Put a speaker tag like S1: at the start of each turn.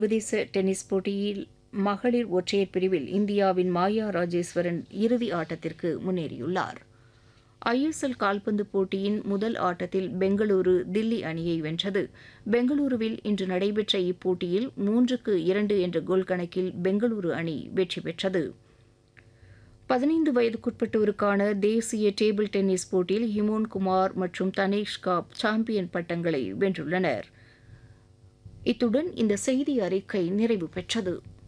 S1: சர்வதேச டென்னிஸ் போட்டியில் மகளிர் ஒற்றையர் பிரிவில் இந்தியாவின் மாயா ராஜேஸ்வரன் இறுதி ஆட்டத்திற்கு முன்னேறியுள்ளார் ஐஎஸ்எல் கால்பந்து போட்டியின் முதல் ஆட்டத்தில் பெங்களூரு தில்லி அணியை வென்றது பெங்களூருவில் இன்று நடைபெற்ற இப்போட்டியில் மூன்றுக்கு இரண்டு என்ற கோல் கணக்கில் பெங்களூரு அணி வெற்றி பெற்றது பதினைந்து வயதுக்குட்பட்டோருக்கான தேசிய டேபிள் டென்னிஸ் போட்டியில் ஹிமோன் குமார் மற்றும் தனேஷ் காப் சாம்பியன் பட்டங்களை வென்றுள்ளனர் இத்துடன் இந்த செய்தி அறிக்கை நிறைவு பெற்றது